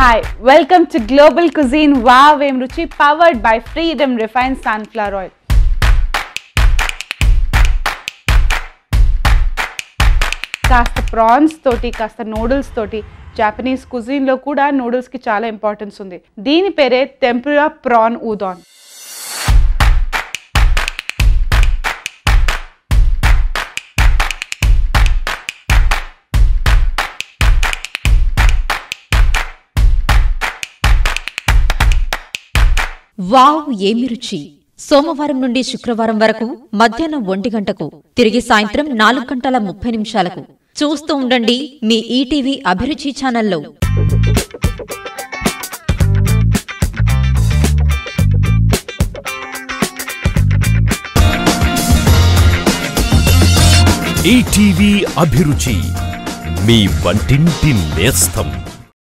Hi, welcome to Global Cuisine Wow Em Ruchi powered by Freedom Refined Sunflower Oil. కాస్త prawns తోటి కాస్త noodles తోటి Japanese కుజిన్లో కూడా నూడిల్స్కి చాలా ఇంపార్టెన్స్ ఉంది దీని పేరే టెంపురా ప్రాన్ ఊదాన్ వావ్ ఏమి రుచి సోమవారం నుండి శుక్రవారం వరకు మధ్యాహ్నం ఒంటి గంటకు తిరిగి సాయంత్రం నాలుగు గంటల ముప్పై నిమిషాలకు చూస్తూ ఉండండి మీ ఈటీవీ అభిరుచి ఛానల్లో ఈటీవీ అభిరుచి మీ వంటింటి నేస్తం